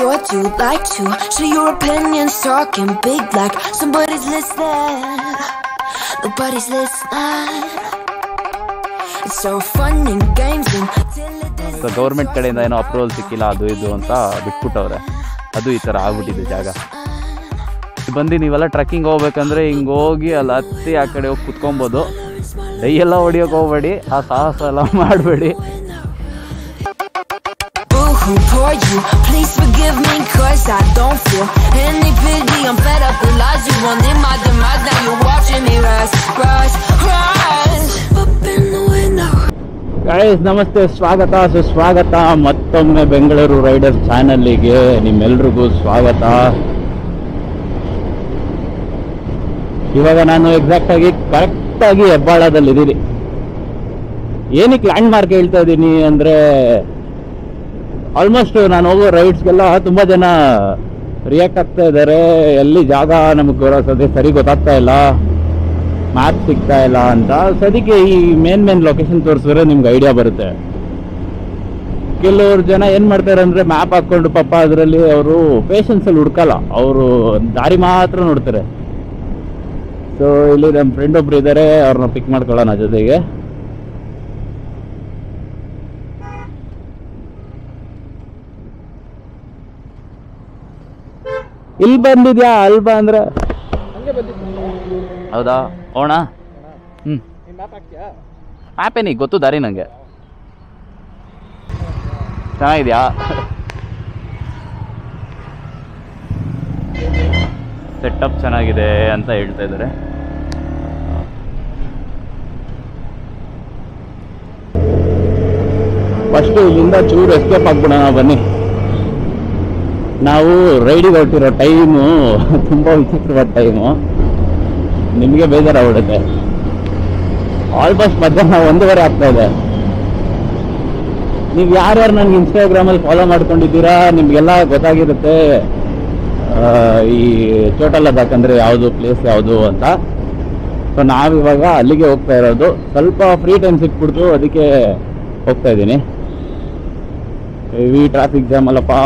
sure to like to share your opinions, talking big like somebody's listening. Nobody's listening. It's so fun and games until it is. Government ಕಡೆಯಿಂದ ಏನೋ approval ಸಿಕ್ಕಿಲ್ಲ ಅದು ಇದು ಅಂತ ಬಿಟ್ಬಿಟ್ಟವ್ರೆ ಅದು ಈ ಥರ ಆಗ್ಬಿಟ್ಟಿದೆ ಜಾಗ ಬಂದು ನೀವೆಲ್ಲ ಟ್ರೆಕ್ಕಿಂಗ್ ಹೋಗ್ಬೇಕಂದ್ರೆ ಹಿಂಗೆ ಹೋಗಿ ಅಲ್ಲಿ ಹತ್ತಿ ಆ ಕಡೆ ಹೋಗಿ ಕುತ್ಕೊಬೋದು ಡೈ ಎಲ್ಲ ಹೊಡಿಯೋಕೆ ಹೋಗ್ಬೇಡಿ ಆ ಸಾಹಸ ಎಲ್ಲ ಮಾಡಬೇಡಿ Boo-hoo, poor you. Please forgive me, cause I don't feel any pity. I'm fed up with lies you want in my demise. Now you're watching me rise, rise, rise. Up in the window. Guys ನಮಸ್ತೆ ಸ್ವಾಗತ ಸುಸ್ವಾಗತ ಮತ್ತೊಮ್ಮೆ Bengaluru Riders ಚಾನಲ್ಲಿಗೆ ನಿಮ್ಮೆಲ್ರಿಗೂ ಸ್ವಾಗತ ಇವಾಗ ನಾನು exact ಆಗಿ correct ಆಗಿ ಹೆಬ್ಬಾಳದಲ್ಲಿದ್ದೀನಿ ಏನಕ್ಕೆ ಲ್ಯಾಂಡ್ ಮಾರ್ಕ್ ಹೇಳ್ತಾ ಇದ್ದೀನಿ ಅಂದ್ರೆ ಆಲ್ಮೋಸ್ಟ್ ನಾನು ಹೋಗೋ ರೈಡ್ಸ್ಗೆಲ್ಲ ತುಂಬಾ ಜನ ರಿಯಾಕ್ಟ್ ಆಗ್ತಾ ಇದ್ದಾರೆ ಎಲ್ಲಿ ಜಾಗ ನಮಗೆ ಬರೋ ಸದ್ಯ ಸರಿ ಗೊತ್ತಾಗ್ತಾ ಇಲ್ಲ ಮ್ಯಾಪ್ ಸಿಗ್ತಾ ಇಲ್ಲ ಅಂತ ಸೊ ಅದಕ್ಕೆ ಈ ಮೇನ್ ಮೇನ್ ಲೊಕೇಶನ್ ತೋರಿಸಿದ್ರೆ ನಿಮ್ಗೆ ಐಡಿಯಾ ಬರುತ್ತೆ ಕೆಲವ್ರು ಜನ ಏನ್ ಮಾಡ್ತಾರೆ ಅಂದ್ರೆ ಮ್ಯಾಪ್ ಹಾಕೊಂಡು ಪಾಪ ಅದರಲ್ಲಿ ಅವರು ಪೇಷನ್ಸ್ ಅಲ್ಲಿ ಹುಡ್ಕಲ್ಲ ಅವರು ದಾರಿ ಮಾತ್ರ ನೋಡ್ತಾರೆ ಸೊ ಇಲ್ಲಿ ನಮ್ಮ ಫ್ರೆಂಡ್ ಒಬ್ರು ಇದ್ದಾರೆ ಅವ್ರನ್ನ ಪಿಕ್ ಮಾಡ್ಕೊಳ್ಳೋಣ ಜೊತೆಗೆ ಇಲ್ಲಿ ಬಂದಿದ್ಯಾ ಅಲ್ಲಿ ಬಾ ಅಂದ್ರೆ ಹೌದಾ ಹೋಣ ಹ್ಮ್ ಮ್ಯಾಪ್ ಏನಿಗೆ ಗೊತ್ತು ದಾರಿ ನಂಗೆ ಚೆನ್ನಾಗಿದ್ಯಾ ಸೆಟಪ್ ಚೆನ್ನಾಗಿದೆ ಅಂತ ಹೇಳ್ತಾ ಇದ್ದಾರೆ ಫಸ್ಟ್ ಇಲ್ಲಿಂದ ಚೂರು ಎಸ್ಕೇಪ್ ಆಗ್ಬಿಡೋಣ ಬನ್ನಿ ನಾವು ರೈಡಿಗೆ ಹೊರಟಿರೋ ಟೈಮು ತುಂಬ ವಿಚಿತ್ರವಾದ ಟೈಮು ನಿಮಗೆ ಬೇಜಾರಾಗ್ಬಿಡುತ್ತೆ ಆಲ್ಮೋಸ್ಟ್ ಮಧ್ಯಾಹ್ನ ಒಂದೂವರೆ ಆಗ್ತಾ ಇದೆ ನೀವು ಯಾರ್ಯಾರು ನನಗೆ ಇನ್ಸ್ಟಾಗ್ರಾಮಲ್ಲಿ ಫಾಲೋ ಮಾಡ್ಕೊಂಡಿದ್ದೀರಾ ನಿಮಗೆಲ್ಲ ಗೊತ್ತಾಗಿರುತ್ತೆ ಆ, ಈ ಚೋಟಲ್ ಲದಾಖ್ ಅಂದರೆ ಯಾವುದು ಪ್ಲೇಸ್ ಯಾವುದು ಅಂತ ಸೊ ನಾವಿವಾಗ ಅಲ್ಲಿಗೆ ಹೋಗ್ತಾ ಇರೋದು ಸ್ವಲ್ಪ ಫ್ರೀ ಟೈಮ್ ಸಿಕ್ಬಿಡ್ತು ಅದಕ್ಕೆ ಹೋಗ್ತಾ ಇದ್ದೀನಿ ಹೆವಿ ಟ್ರಾಫಿಕ್ ಜಾಮ್ ಅಲ್ಲಪ್ಪ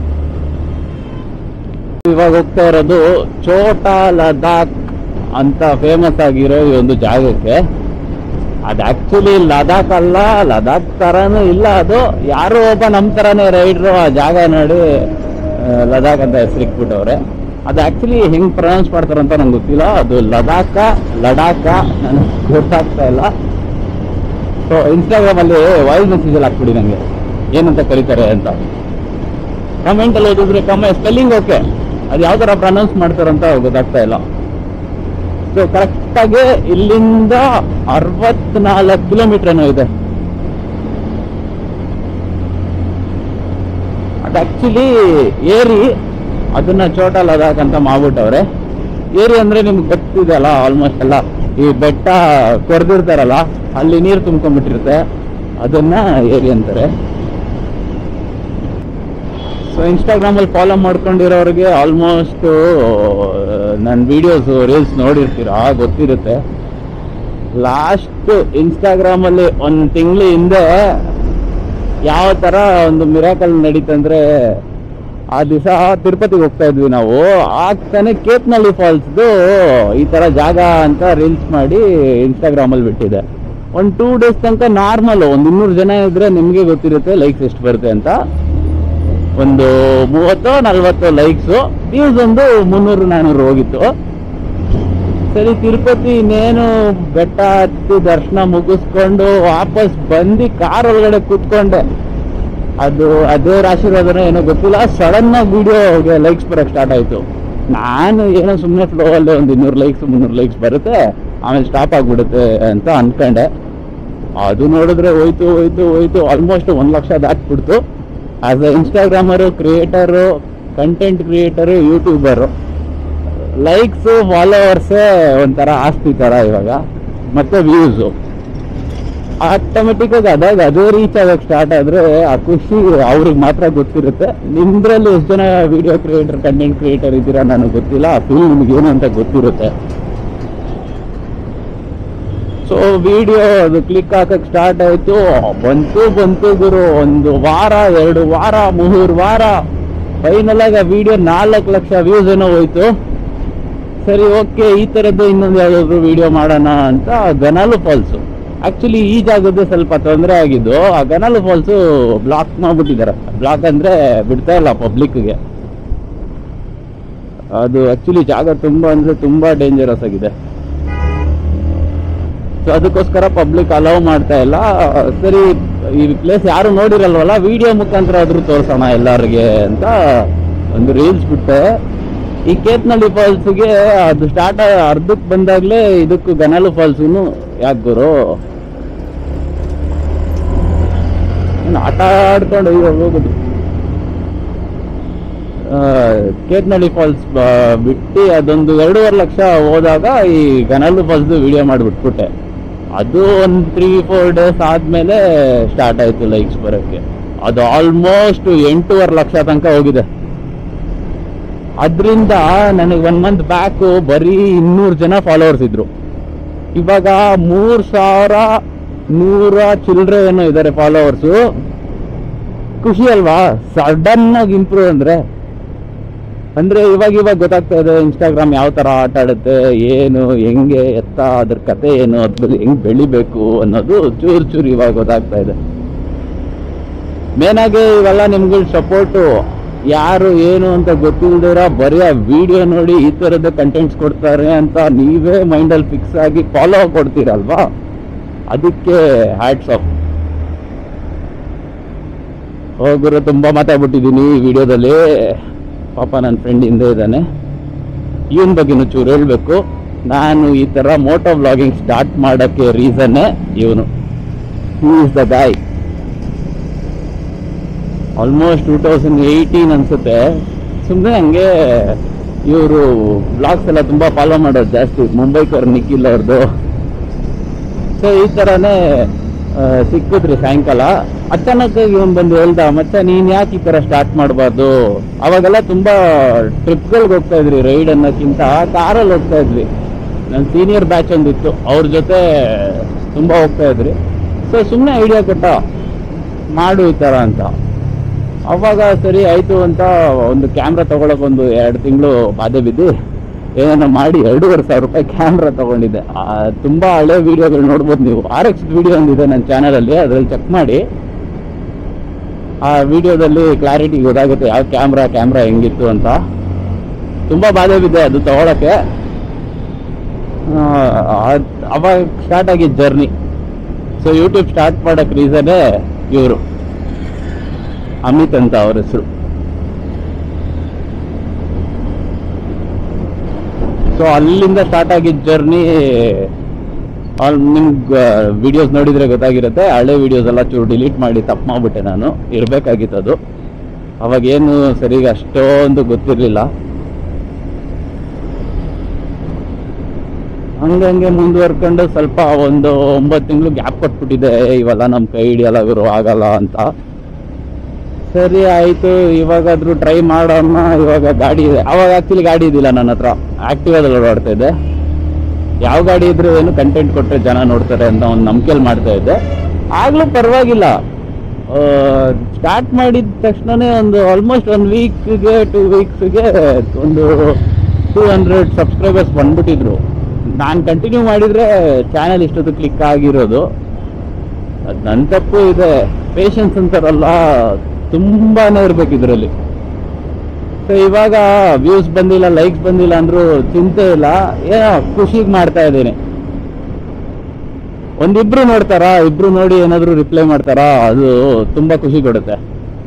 ಇವಾಗ ಹೋಗ್ತಾ ಇರೋದು ಚೋಟಾ ಲದಾಖ್ ಅಂತ ಫೇಮಸ್ ಆಗಿರೋ ಈ ಒಂದು ಜಾಗಕ್ಕೆ ಅದು ಆಕ್ಚುಲಿ ಲದಾಖ್ ಅಲ್ಲ ಲದಾಖ್ ತರಾನು ಇಲ್ಲ ಅದು ಯಾರೋ ಒಬ್ಬ ನಮ್ಮ ತರಾನೇ ರೈಡ್ರು ಆ ಜಾಗ ನೋಡಿ ಆ, ಲದಾಖ್ ಅಂತ ಹೆಸರಿಕ್ಬಿಟ್ಟವ್ರೆ ಅದು ಆಕ್ಚುಲಿ ಹೆಂಗ್ ಪ್ರೊನೌನ್ಸ್ ಮಾಡ್ತಾರಂತ ನಂಗೆ ಗೊತ್ತಿಲ್ಲ ಅದು ಲದಾಖ ಲಡಾಖ ನನಗೆ ಗೊತ್ತಾಗ್ತಾ ಇಲ್ಲ ಸೊ ಇನ್ಸ್ಟಾಗ್ರಾಮ್ ಅಲ್ಲಿ ವಾಯ್ಸ್ ಮೆಸೇಜ್ ಅಲ್ಲಿ ಹಾಕ್ಬಿಡಿ ನಂಗೆ ಏನಂತ ಕರೀತಾರೆ ಅಂತ ಕಮೆಂಟ್ ಅಲ್ಲಿ ಓದಿದ್ರೆ ಕಮ ಸ್ಪೆಲ್ಲಿಂಗ್ ಓಕೆ ಅದು ಯಾವ ತರ ಪ್ರೊನೌನ್ಸ್ ಮಾಡ್ತಾರಂತ ಗೊತ್ತಾಗ್ತಾ ಇಲ್ಲ ಸೊ ಕರೆಕ್ಟ್ ಆಗಿ ಇಲ್ಲಿಂದ ಅರವತ್ನಾಲ್ಕು ಕಿಲೋಮೀಟರ್ ಏನೋ ಇದೆ ಅದು ಆಕ್ಚುಲಿ ಏರಿ ಅದನ್ನ ಚೋಟ ಲದಾಖ್ ಅಂತ ಮಾಡ್ಬಿಟ್ಟವ್ರೆ ಏರಿ ಅಂದ್ರೆ ನಿಮ್ಗೆ ಗೊತ್ತಿದೆ ಅಲ್ಲ ಆಲ್ಮೋಸ್ಟ್ ಎಲ್ಲ ಈ ಬೆಟ್ಟ ಕೊರೆದಿರ್ತಾರಲ್ಲ ಅಲ್ಲಿ ನೀರು ತುಂಬ್ಕೊಂಡ್ಬಿಟ್ಟಿರುತ್ತೆ ಅದನ್ನ ಏರಿ ಅಂತಾರೆ ಸೊ ಇನ್ಸ್ಟಾಗ್ರಾಮಲ್ಲಿ ಫಾಲೋ ಮಾಡ್ಕೊಂಡಿರೋರಿಗೆ ಆಲ್ಮೋಸ್ಟ್ ನನ್ನ ವಿಡಿಯೋಸ್ ರೀಲ್ಸ್ ನೋಡಿರ್ತೀರಾ ಗೊತ್ತಿರುತ್ತೆ ಲಾಸ್ಟ್ ಇನ್ಸ್ಟಾಗ್ರಾಮಲ್ಲಿ ಒಂದು ತಿಂಗಳು ಹಿಂದೆ ಯಾವ ಥರ ಒಂದು ಮಿರಾಕಲ್ ನಡೀತಂದ್ರೆ ಆ ದಿವಸ ತಿರುಪತಿಗೆ ಹೋಗ್ತಾ ಇದ್ವಿ ನಾವು ಆಗ್ತಾನೆ ಕೇತ್ನಳ್ಳಿ ಫಾಲ್ಸ್ದು ಈ ಥರ ಜಾಗ ಅಂತ ರೀಲ್ಸ್ ಮಾಡಿ ಇನ್ಸ್ಟಾಗ್ರಾಮಲ್ಲಿ ಬಿಟ್ಟಿದೆ ಒಂದು ಟೂ ಡೇಸ್ ತನಕ ನಾರ್ಮಲ್ ಒಂದು ಇನ್ನೂರು ಜನ ಇದ್ರೆ ನಿಮಗೆ ಗೊತ್ತಿರುತ್ತೆ ಲೈಕ್ಸ್ ಎಷ್ಟು ಬರುತ್ತೆ ಅಂತ ಒಂದು ಮೂವತ್ತು ನಲ್ವತ್ತು ಲೈಕ್ಸು ವ್ಯೂಸ್ ಒಂದು ಮುನ್ನೂರು ನಾನ್ನೂರು ಹೋಗಿತ್ತು ಸರಿ ತಿರುಪತಿ ಇನ್ನೇನು ಬೆಟ್ಟ ಹತ್ತಿ ದರ್ಶನ ಮುಗಿಸ್ಕೊಂಡು ವಾಪಸ್ ಬಂದು ಕಾರ್ ಒಳಗಡೆ ಕೂತ್ಕೊಂಡೆ ಅದು ಅದೇ ಆಶೀರ್ವಾದನೋ ಏನೋ ಗೊತ್ತಿಲ್ಲ ಸಡನ್ ಆಗಿ ವಿಡಿಯೋಗೆ ಲೈಕ್ಸ್ ಬರಕ್ ಸ್ಟಾರ್ಟ್ ಆಯ್ತು ನಾನು ಏನೋ ಸುಮ್ಮನೆ ಫ್ಲೋ ಅಲ್ಲಿ ಒಂದು ಇನ್ನೂರು ಲೈಕ್ಸ್ ಮುನ್ನೂರು ಲೈಕ್ಸ್ ಬರುತ್ತೆ ಆಮೇಲೆ ಸ್ಟಾಪ್ ಆಗ್ಬಿಡುತ್ತೆ ಅಂತ ಅನ್ಕೊಂಡೆ ಅದು ನೋಡಿದ್ರೆ ಹೋಯ್ತು ಹೋಯ್ತು ಹೋಯ್ತು ಆಲ್ಮೋಸ್ಟ್ ಒಂದು ಲಕ್ಷ ದಾಟ್ಬಿಡ್ತು ಆಸ್ ಅ ಇನ್ಸ್ಟಾಗ್ರಾಮರು creator content creator YouTuber likes ಫಾಲೋವರ್ಸೇ ಒಂಥರ ಆಸ್ತಿ ಥರ ಇವಾಗ ಮತ್ತೆ ವ್ಯೂಸು ಆಟೋಮೆಟಿಕ್ ಆಗಿ ಅದಾಗ ಅದೇ ರೀಚ್ ಆಗಕ್ಕೆ ಸ್ಟಾರ್ಟ್ ಆದ್ರೆ ಆ ಖುಷಿ ಅವ್ರಿಗೆ ಮಾತ್ರ ಗೊತ್ತಿರುತ್ತೆ ನಿಮ್ದ್ರಲ್ಲಿ ಎಷ್ಟು ಜನ ವಿಡಿಯೋ ಕ್ರಿಯೇಟರ್ ಕಂಟೆಂಟ್ ಕ್ರಿಯೇಟರ್ ಇದ್ದೀರಾ ನನಗೆ ಗೊತ್ತಿಲ್ಲ ಆ ಫೀಲ್ ನಿಮ್ಗೆ ಏನು ಅಂತ ಗೊತ್ತಿರುತ್ತೆ ಸೊ ವಿಡಿಯೋ ಅದು ಕ್ಲಿಕ್ ಹಾಕಕ್ ಸ್ಟಾರ್ಟ್ ಆಯ್ತು ಬಂತು ಬಂತು ಗುರು ಒಂದು ವಾರ ಎರಡು ವಾರ ಮೂರು ವಾರ ಫೈನಲ್ ಆಗಿ ಆ ವಿಡಿಯೋ ನಾಲ್ಕು ಲಕ್ಷ ವ್ಯೂಸ್ ಏನೋ ಹೋಯ್ತು ಸರಿ ಓಕೆ ಈ ಥರದ್ದು ಇನ್ನೊಂದು ಯಾವುದಾದ್ರು ವಿಡಿಯೋ ಮಾಡೋಣ ಅಂತ ಗನಾಲು ಫಾಲ್ಸು ಆ್ಯಕ್ಚುಲಿ ಈ ಜಾಗದ್ದು ಸ್ವಲ್ಪ ತೊಂದರೆ ಆಗಿದ್ದು ಆ ಗನಾಲು ಫಾಲ್ಸು ಬ್ಲಾಕ್ ಮಾಡ್ಬಿಟ್ಟಿದ್ದಾರೆ ಬ್ಲಾಕ್ ಅಂದರೆ ಬಿಡ್ತಾ ಇಲ್ಲ ಪಬ್ಲಿಕ್ಗೆ ಅದು ಆ್ಯಕ್ಚುಲಿ ಜಾಗ ತುಂಬ ಅಂದರೆ ತುಂಬ ಡೇಂಜರಸ್ ಆಗಿದೆ ಸೊ ಅದಕ್ಕೋಸ್ಕರ ಪಬ್ಲಿಕ್ ಅಲೌ ಮಾಡ್ತಾ ಇಲ್ಲ ಸರಿ ಈ ಪ್ಲೇಸ್ ಯಾರು ನೋಡಿರಲ್ವಲ್ಲ ವಿಡಿಯೋ ಮುಖಾಂತರ ಆದ್ರೂ ತೋರ್ಸೋಣ ಎಲ್ಲರಿಗೆ ಅಂತ ಒಂದು ರೀಲ್ಸ್ ಬಿಟ್ಟೆ ಈ ಕೇತ್ನಳ್ಳಿ ಫಾಲ್ಸ್ಗೆ ಅದು ಸ್ಟಾರ್ಟ್ ಅರ್ಧಕ್ಕೆ ಬಂದಾಗಲೇ ಇದಕ್ಕೂ ಗನಾಲು ಫಾಲ್ಸು ಯಾಕೆ ಗುರು ಏನು ಆಟ ಆಡ್ಕೊಂಡು ಅಯ್ಯೋ ಹೋಗುದು ಆ, ಕೇತ್ನಳ್ಳಿ ಫಾಲ್ಸ್ ಬಿಟ್ಟು ಅದೊಂದು ಎರಡೂವರೆ ಲಕ್ಷ ಹೋದಾಗ ಈ ಗನಾಲು ಫಾಲ್ಸ್ದು ವಿಡಿಯೋ ಮಾಡಿಬಿಟ್ಬಿಟ್ಟೆ ಅದು ಒಂದು ತ್ರೀ ಫೋರ್ ಡೇಸ್ ಆದಮೇಲೆ ಸ್ಟಾರ್ಟ್ ಆಯಿತು ಲೈಕ್ಸ್ ಬರೋಕ್ಕೆ ಅದು ಆಲ್ಮೋಸ್ಟ್ ಎಂಟೂವರೆ ಲಕ್ಷ ತನಕ ಹೋಗಿದೆ ಅದರಿಂದ ನನಗೆ ಒನ್ ಮಂತ್ ಬ್ಯಾಕು ಬರೀ ಇನ್ನೂರು ಜನ ಫಾಲೋವರ್ಸ್ ಇದ್ರು ಇವಾಗ ಮೂರು ಸಾವಿರ ನೂರ ಚಿಲ್ಲರೆ ಏನೋ ಇದ್ದಾರೆ ಫಾಲೋವರ್ಸು ಖುಷಿ ಅಲ್ವಾ ಸಡನ್ ಆಗಿ ಇಂಪ್ರೂವ್ ಅಂದ್ರೆ ಅಂದ್ರೆ ಇವಾಗ ಇವಾಗ ಗೊತ್ತಾಗ್ತಾ ಇದೆ ಇನ್ಸ್ಟಾಗ್ರಾಮ್ ಯಾವ ತರ ಆಟ ಆಡುತ್ತೆ ಏನು ಹೆಂಗೆ ಎತ್ತ ಅದ್ರ ಕತೆ ಏನು ಅದ್ರಲ್ಲಿ ಹೆಂಗ್ ಬೆಳಿಬೇಕು ಅನ್ನೋದು ಚೂರು ಚೂರು ಇವಾಗ ಗೊತ್ತಾಗ್ತಾ ಇದೆ ಮೇನ್ ಆಗಿ ಇವೆಲ್ಲ ನಿಮ್ಗಳ ಸಪೋರ್ಟು ಯಾರು ಏನು ಅಂತ ಗೊತ್ತಿಲ್ದಿರ ಬರೀ ಆ ವಿಡಿಯೋ ನೋಡಿ ಈ ತರದ ಕಂಟೆಂಟ್ಸ್ ಕೊಡ್ತಾರೆ ಅಂತ ನೀವೇ ಮೈಂಡಲ್ಲಿ ಫಿಕ್ಸ್ ಆಗಿ ಫಾಲೋ ಕೊಡ್ತೀರಲ್ವಾ ಅದಕ್ಕೆ ಹ್ಯಾಟ್ಸ್ ಆಫ್ ಹೋಗುರು ತುಂಬಾ ಮಾತಾಡ್ಬಿಟ್ಟಿದ್ದೀನಿ ಈ ವಿಡಿಯೋದಲ್ಲಿ ಪಾಪ ನನ್ನ ಫ್ರೆಂಡ್ ಹಿಂದೆ ಇದ್ದಾನೆ ಇವನ್ ಬಗ್ಗೆನೂ ಚೂರು ಹೇಳ್ಬೇಕು ನಾನು ಈ ತರ ಮೋಟೋ ವ್ಲಾಗಿಂಗ್ ಸ್ಟಾರ್ಟ್ ಮಾಡಕ್ಕೆ ರೀಸನ್ನೇ ಇವನು is the guy almost two thousand eighteen ಅನ್ಸುತ್ತೆ ಸುಮ್ಮನೆ ಹಂಗೆ ಇವರು ಬ್ಲಾಗ್ಸ್ ಎಲ್ಲ ತುಂಬಾ ಫಾಲೋ ಮಾಡೋದು ಜಾಸ್ತಿ ಮುಂಬೈಕವ್ರು ನಿಖಿಲ್ ಅವ್ರದ್ದು ಸೊ ಈ ಥರನೇ ಆ, ಸಿಕ್ಕಿದ್ರಿ ಸಾಯಂಕಾಲ ಅಚಾನಕ್ಕಾಗಿ ಇವನ್ ಬಂದು ಹೇಳ್ದ ಮತ್ತೆ ನೀನ್ ಯಾಕೆ ಈ ತರ ಸ್ಟಾರ್ಟ್ ಮಾಡಬಾರ್ದು ಅವಾಗೆಲ್ಲ ತುಂಬಾ ಟ್ರಿಪ್ಗಳಿಗೆ ಹೋಗ್ತಾ ಇದ್ರಿ ರೈಡ್ ಅನ್ನೋಕ್ಕಿಂತ ಕಾರಲ್ಲಿ ಹೋಗ್ತಾ ಇದ್ವಿ ನನ್ನ ಸೀನಿಯರ್ ಬ್ಯಾಚ್ ಒಂದಿತ್ತು ಅವ್ರ ಜೊತೆ ತುಂಬಾ ಹೋಗ್ತಾ ಇದ್ರಿ ಸೊ ಸುಮ್ಮನೆ ಐಡಿಯಾ ಕೊಟ್ಟ ಮಾಡು ಈ ತರ ಅಂತ ಅವಾಗ ಸರಿ ಆಯ್ತು ಅಂತ ಒಂದು ಕ್ಯಾಮ್ರಾ ತಗೊಳಕ್ ಒಂದು ಎರಡು ತಿಂಗಳು ಬಾಧೆ ಬಿದ್ದು ಏನೋ ಮಾಡಿ ಎರಡೂವರೆ ಸಾವಿರ ರೂಪಾಯಿ ಕ್ಯಾಮ್ರಾ ತಗೊಂಡಿದ್ದೆ ಆ, ತುಂಬಾ ಹಳೆ ವಿಡಿಯೋಗಳು ನೋಡ್ಬೋದು ನೀವು ಆರ್ ಎಕ್ಸ್ ವಿಡಿಯೋ ಒಂದಿದೆ ನನ್ನ ಚಾನಲಲ್ಲಿ ಅದ್ರಲ್ಲಿ ಚೆಕ್ ಮಾಡಿ ಆ ವಿಡಿಯೋದಲ್ಲಿ ಕ್ಲಾರಿಟಿ ಗೊತ್ತಾಗುತ್ತೆ ಯಾವ ಕ್ಯಾಮ್ರಾ ಕ್ಯಾಮ್ರಾ ಹೆಂಗಿತ್ತು ಅಂತ ತುಂಬಾ ಬಾಧೆ ಬಿದ್ದೆ ಅದು ತಗೊಳಕ್ಕೆ ಆ, ಅದ್- ಅವಾಗ ಸ್ಟಾರ್ಟ್ ಆಗಿದ್ದು ಜರ್ನಿ ಸೊ ಯೂಟ್ಯೂಬ್ ಸ್ಟಾರ್ಟ್ ಮಾಡಕ್ ರೀಸನ್ನೇ ಇವರು ಅಮಿತ್ ಅಂತ ಅವ್ರ ಹೆಸರು ಸೊ ಅಲ್ಲಿಂದ ಸ್ಟಾರ್ಟ್ ಆಗಿದ್ದ ಜರ್ನಿ ಆಲ್ ನಿಮ್ಗೆ ವಿಡಿಯೋಸ್ ನೋಡಿದ್ರೆ ಗೊತ್ತಾಗಿರುತ್ತೆ ಹಳೆ ವಿಡಿಯೋಸ್ ಎಲ್ಲ ಚೂರು ಡಿಲೀಟ್ ಮಾಡಿ ತಪ್ಪು ಮಾಡ್ಬಿಟ್ಟೆ ನಾನು ಇರಬೇಕಾಗಿತ್ತು ಅದು ಅವಾಗ ಏನು ಸರಿಗೆ ಅಷ್ಟೊಂದು ಗೊತ್ತಿರಲಿಲ್ಲ ಹಂಗಂಗೆ ಮುಂದುವರ್ಕೊಂಡು ಸ್ವಲ್ಪ ಒಂದು ಒಂಬತ್ತು ತಿಂಗಳು ಗ್ಯಾಪ್ ಕೊಟ್ಬಿಟ್ಟಿದೆ ಇವೆಲ್ಲ ನಮ್ಮ ಕೈ ಹಿಡಿಯಲ್ಲ ಇವರು ಆಗಲ್ಲ ಅಂತ ಸರಿ ಆಯ್ತು ಇವಾಗಾದ್ರೂ ಟ್ರೈ ಮಾಡೋಣ ಇವಾಗ ಗಾಡಿ ಇದೆ ಅವಾಗ ಆಕ್ಚುಲಿ ಗಾಡಿ ಇದಿಲ್ಲ ನನ್ನ ಹತ್ರ ಆಕ್ಟಿವಾದಲ್ಲಿ ಓಡಾಡ್ತಾ ಇದ್ದೆ ಯಾವ ಗಾಡಿ ಇದ್ರೂ ಏನು ಕಂಟೆಂಟ್ ಕೊಟ್ಟರೆ ಜನ ನೋಡ್ತಾರೆ ಅಂತ ಒಂದು ನಂಬಿಕೆಯಲ್ಲಿ ಮಾಡ್ತಾ ಇದ್ದೆ ಆಗ್ಲೂ ಪರವಾಗಿಲ್ಲ ಸ್ಟಾರ್ಟ್ ಮಾಡಿದ ತಕ್ಷಣನೇ ಒಂದು ಆಲ್ಮೋಸ್ಟ್ ಒಂದು ವೀಕ್ಗೆ ಟೂ ವೀಕ್ಸ್ಗೆ ಒಂದು ಟೂ ಹಂಡ್ರೆಡ್ ಸಬ್ಸ್ಕ್ರೈಬರ್ಸ್ ಬಂದ್ಬಿಟ್ಟಿದ್ರು ನಾನು ಕಂಟಿನ್ಯೂ ಮಾಡಿದ್ರೆ ಚಾನೆಲ್ ಇಷ್ಟೊತ್ತು ಕ್ಲಿಕ್ ಆಗಿರೋದು ಅದ್ ನನ್ನ ತಪ್ಪು ಇದೆ ಪೇಷನ್ಸ್ ಅಂತಾರಲ್ಲ ತುಂಬಾನೇ ಇರ್ಬೇಕು ಇದರಲ್ಲಿ ಸೊ ಇವಾಗ ವ್ಯೂಸ್ ಬಂದಿಲ್ಲ ಲೈಕ್ಸ್ ಬಂದಿಲ್ಲ ಅಂದ್ರೂ ಚಿಂತೆ ಇಲ್ಲ ಏನೋ ಖುಷಿಗೆ ಮಾಡ್ತಾ ಇದ್ದೀನಿ ಒಂದಿಬ್ರು ನೋಡ್ತಾರಾ ಇಬ್ರು ನೋಡಿ ಏನಾದ್ರು ರಿಪ್ಲೈ ಮಾಡ್ತಾರಾ ಅದು ತುಂಬಾ ಖುಷಿ ಕೊಡುತ್ತೆ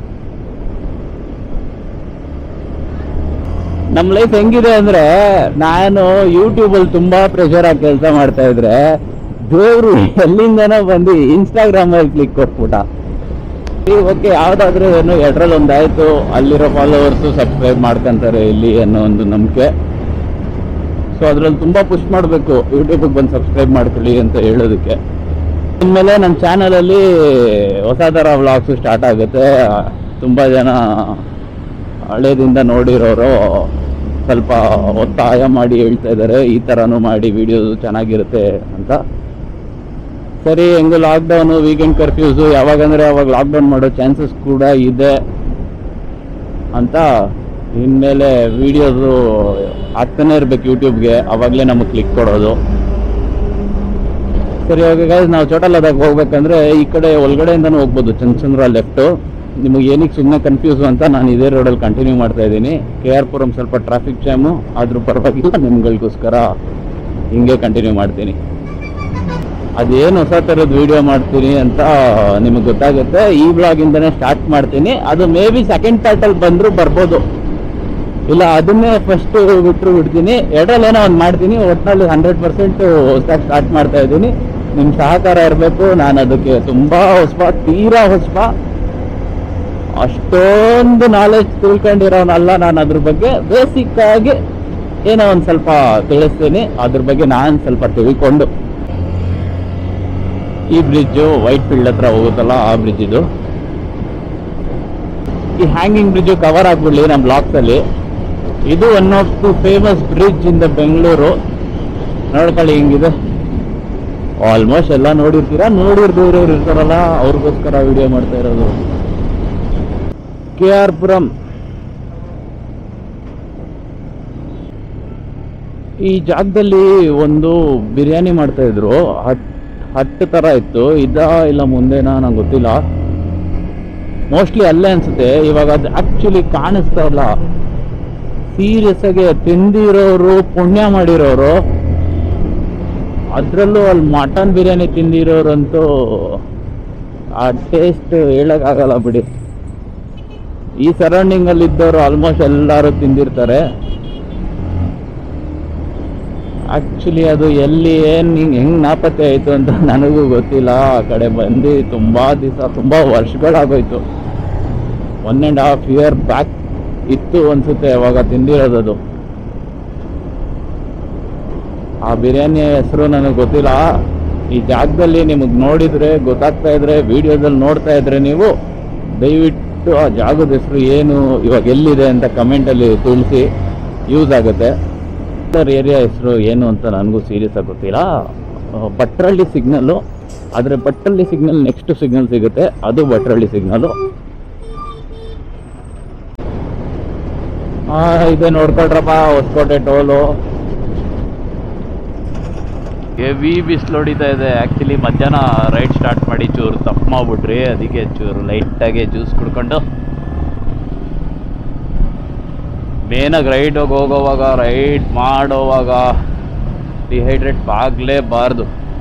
ನಮ್ಮ ಲೈಫ್ ಹೆಂಗಿದೆ ಅಂದ್ರೆ ನಾನು ಯೂಟ್ಯೂಬ್ ಅಲ್ಲಿ ತುಂಬಾ ಪ್ರೆಷರ್ ಆಗಿ ಕೆಲಸ ಮಾಡ್ತಾ ಇದ್ರೆ ದೇವ್ರು ಎಲ್ಲಿಂದನೋ ಬಂದು ಇನ್ಸ್ಟಾಗ್ರಾಮ್ ಅಲ್ಲಿ ಕ್ಲಿಕ್ ಕೊಟ್ಬಿಟ್ಟ ಓಕೆ ಯಾವ್ದಾದ್ರು ಏನು ಎಡ್ರಲ್ಲಿ ಒಂದಾಯ್ತು ಅಲ್ಲಿರೋ ಫಾಲೋವರ್ಸ್ ಸಬ್ಸ್ಕ್ರೈಬ್ ಮಾಡ್ಕೊಂತಾರೆ ಇಲ್ಲಿ ಅನ್ನೋ ಒಂದು ನಂಬಿಕೆ ಸೊ ಅದ್ರಲ್ಲಿ ತುಂಬಾ ಪುಷ್ ಮಾಡಬೇಕು ಯೂಟ್ಯೂಬ್ಗೆ ಬಂದು ಸಬ್ಸ್ಕ್ರೈಬ್ ಮಾಡ್ಕೊಳ್ಳಿ ಅಂತ ಹೇಳೋದಕ್ಕೆ ಇನ್ಮೇಲೆ ನನ್ನ ಚಾನಲಲ್ಲಿ ಹೊಸ ಥರ ವ್ಲಾಗ್ಸು ಸ್ಟಾರ್ಟ್ ಆಗುತ್ತೆ ತುಂಬ ಜನ ಹಳೇದಿಂದ ನೋಡಿರೋರು ಸ್ವಲ್ಪ ಒತ್ತಾಯ ಮಾಡಿ ಹೇಳ್ತಾ ಇದ್ದಾರೆ ಈ ಥರನೂ ಮಾಡಿ ವಿಡಿಯೋಸ್ ಚೆನ್ನಾಗಿರುತ್ತೆ ಅಂತ ಸರಿ ಹೆಂಗು ಲಾಕ್ಡೌನು ವೀಕೆಂಡ್ ಕರ್ಫ್ಯೂಸು ಯಾವಾಗಂದ್ರೆ ಅವಾಗ ಲಾಕ್ಡೌನ್ ಮಾಡೋ ಚಾನ್ಸಸ್ ಕೂಡ ಇದೆ ಅಂತ ಇನ್ಮೇಲೆ ವಿಡಿಯೋಸು ಹಾಕ್ತಾನೆ ಇರ್ಬೇಕು ಯೂಟ್ಯೂಬ್ಗೆ ಅವಾಗಲೇ ನಮಗೆ ಕ್ಲಿಕ್ ಕೊಡೋದು ಸರಿ ಇವಾಗ guys ನಾವು ಚೋಟಾ ಲದಾಖ್ ಹೋಗ್ಬೇಕಂದ್ರೆ ಈ ಕಡೆ ಒಳಗಡೆಯಿಂದನೂ ಹೋಗ್ಬೋದು ಚಂದ್ರಚಂದ್ರ ಲೆಫ್ಟು ನಿಮಗೆ ಏನಕ್ಕೆ ಸುಮ್ಮನೆ ಕನ್ಫ್ಯೂಸ್ ಅಂತ ನಾನು ಇದೇ ರೋಡಲ್ಲಿ ಕಂಟಿನ್ಯೂ ಮಾಡ್ತಾ ಇದ್ದೀನಿ ಕೆ ಆರ್ ಪುರಂ ಸ್ವಲ್ಪ ಟ್ರಾಫಿಕ್ ಜಾಮು ಆದ್ರೂ ಪರವಾಗಿಲ್ಲ ನಿಮ್ಗಳಿಗೋಸ್ಕರ ಹಿಂಗೆ ಕಂಟಿನ್ಯೂ ಮಾಡ್ತೀನಿ ಅದೇನು ಹೊಸ ಥರದ ವಿಡಿಯೋ ಮಾಡ್ತೀನಿ ಅಂತ ನಿಮಗೆ ಗೊತ್ತಾಗುತ್ತೆ ಈ ಬ್ಲಾಗಿಂದನೇ ಸ್ಟಾರ್ಟ್ ಮಾಡ್ತೀನಿ ಅದು ಮೇ ಬಿ ಸೆಕೆಂಡ್ ಪಾರ್ಟಲ್ಲಿ ಬಂದರೂ ಬರ್ಬೋದು ಇಲ್ಲ ಅದನ್ನೇ ಫಸ್ಟ್ ಬಿಟ್ಟರು ಬಿಡ್ತೀನಿ ಎರಡರಲ್ಲೇನೋ ಒಂದು ಮಾಡ್ತೀನಿ ಒಟ್ಟಿನಲ್ಲಿ ಹಂಡ್ರೆಡ್ ಪರ್ಸೆಂಟ್ ಹೊಸದಾಗಿ ಸ್ಟಾರ್ಟ್ ಮಾಡ್ತಾ ಇದ್ದೀನಿ ನಿಮ್ಮ ಸಹಕಾರ ಇರಬೇಕು ನಾನು ಅದಕ್ಕೆ ತುಂಬ ಹೊಸಬ ತೀರಾ ಹೊಸಬ ಅಷ್ಟೊಂದು ನಾಲೆಜ್ ತಿಳ್ಕೊಂಡಿರೋನಲ್ಲ ನಾನು ಅದ್ರ ಬಗ್ಗೆ ಬೇಸಿಕ್ ಆಗಿ ಏನೋ ಒಂದು ಸ್ವಲ್ಪ ತಿಳಿಸ್ತೀನಿ ಅದ್ರ ಬಗ್ಗೆ ನಾನು ಸ್ವಲ್ಪ ತಿಳ್ಕೊಂಡು ಈ ಬ್ರಿಡ್ಜು ವೈಟ್ ಫೀಲ್ಡ್ ಹತ್ರ ಹೋಗುತ್ತಲ್ಲ ಆ ಬ್ರಿಡ್ಜ್ ಇದು ಈ ಹ್ಯಾಂಗಿಂಗ್ ಬ್ರಿಡ್ಜ್ ಕವರ್ ಆಗ್ಬಿಡ್ಲಿ ನಮ್ಮ ಬ್ಲಾಕ್ಸ್ ಅಲ್ಲಿ ಇದು one of the famous bridge in the Bengaluru ನೋಡ್ಕೊಳ್ಳಿ ಹಿಂಗಿದೆ ಆಲ್ಮೋಸ್ಟ್ ಎಲ್ಲ ನೋಡಿರ್ತೀರಾ ನೋಡಿರ್ದವ್ರವ್ರು ಇರ್ತಾರಲ್ಲ ಅವ್ರಿಗೋಸ್ಕರ ವಿಡಿಯೋ ಮಾಡ್ತಾ ಇರೋದು ಕೆ ಆರ್ ಪುರಂ ಈ ಜಾಗದಲ್ಲಿ ಒಂದು ಬಿರಿಯಾನಿ ಮಾಡ್ತಾ ಇದ್ರು ಹಟ್ ಹಟ್ಟು ತರ ಇತ್ತು ಇದ ಇಲ್ಲ ಮುಂದೆನಾ ನಂಗೆ ಗೊತ್ತಿಲ್ಲ ಮೋಸ್ಟ್ಲಿ ಅಲ್ಲೇ ಅನ್ಸುತ್ತೆ ಇವಾಗ ಅದು ಆಕ್ಚುಲಿ ಕಾಣಿಸ್ತಾ ಇಲ್ಲ ಸೀರಿಯಸ್ ಆಗಿ ತಿಂದಿರೋರು ಪುಣ್ಯ ಮಾಡಿರೋರು ಅದರಲ್ಲೂ ಅಲ್ಲಿ ಮಟನ್ ಬಿರಿಯಾನಿ ತಿಂದಿರೋರಂತೂ ಆ ಟೇಸ್ಟ್ ಹೇಳಕ್ಕಾಗಲ್ಲ ಬಿಡಿ ಈ ಸರೌಂಡಿಂಗ್ ಅಲ್ಲಿ ಇದ್ದವರು ಆಲ್ಮೋಸ್ಟ್ ಎಲ್ಲರೂ ತಿಂದಿರ್ತಾರೆ ಆಕ್ಚುಲಿ ಅದು ಎಲ್ಲಿ ಏನ್ ಹಿಂಗ್ ಹೆಂಗ್ ನಾಪತ್ತೆ ಆಯ್ತು ಅಂತ ನನಗೂ ಗೊತ್ತಿಲ್ಲ ಆ ಕಡೆ ಬಂದು ತುಂಬಾ ದಿವಸ ತುಂಬಾ ವರ್ಷಗಳಾಗೋಯ್ತು one and half year back ಇತ್ತು ಅನ್ಸುತ್ತೆ ಅವಾಗ ತಿಂದಿರೋದದು ಆ ಬಿರಿಯಾನಿ ಹೆಸರು ನನಗೆ ಗೊತ್ತಿಲ್ಲ ಈ ಜಾಗದಲ್ಲಿ ನಿಮಗೆ ನೋಡಿದ್ರೆ ಗೊತ್ತಾಗ್ತಾ ಇದ್ರೆ ವಿಡಿಯೋದಲ್ಲಿ ನೋಡ್ತಾ ಇದ್ರೆ ನೀವು ದಯವಿಟ್ಟು ಆ ಜಾಗದ ಹೆಸರು ಏನು ಇವಾಗ ಎಲ್ಲಿದೆ ಅಂತ ಕಮೆಂಟಲ್ಲಿ ತಿಳಿಸಿ ಯೂಸ್ ಆಗುತ್ತೆ ಸರ್ ಏರಿಯಾ ಹೆಸರು ಏನು ಅಂತ ನನಗೂ ಸೀರಿಯಸ್ ಆಗಿ ಗೊತ್ತಿಲ್ಲ ಆ, ಭಟ್ರಳ್ಳಿ ಸಿಗ್ನಲ್ಲು ಆದರೆ ಭಟ್ರಳ್ಳಿ ಸಿಗ್ನಲ್ ನೆಕ್ಸ್ಟ್ ಸಿಗ್ನಲ್ ಸಿಗುತ್ತೆ ಅದು ಭಟ್ರಳ್ಳಿ ಸಿಗ್ನಲ್ಲು ಇದೆ ನೋಡ್ಕೊಳ್ರಪ್ಪ ಹೊಸಕೋಟೆ ಟೋಲು ಹೆವಿ ಬಿಸಿಲು ಹೊಡಿತಾ ಇದೆ ಆ್ಯಕ್ಚುಲಿ ಮಧ್ಯಾಹ್ನ ರೈಡ್ ಸ್ಟಾರ್ಟ್ ಮಾಡಿ ಚೂರು ತಪ್ಪು ಮಾಡ್ಬಿಟ್ರಿ ಅದಕ್ಕೆ ಚೂರು ಲೈಟಾಗಿ ಜ್ಯೂಸ್ ಕುಡ್ಕೊಂಡು ಮೇನಾಗಿ ರೈಡ್ ಹೋಗೋವಾಗ ರೈಡ್ ಮಾಡೋವಾಗ ಡಿಹೈಡ್ರೇಟ್ ಆಗಲೇಬಾರ್ದು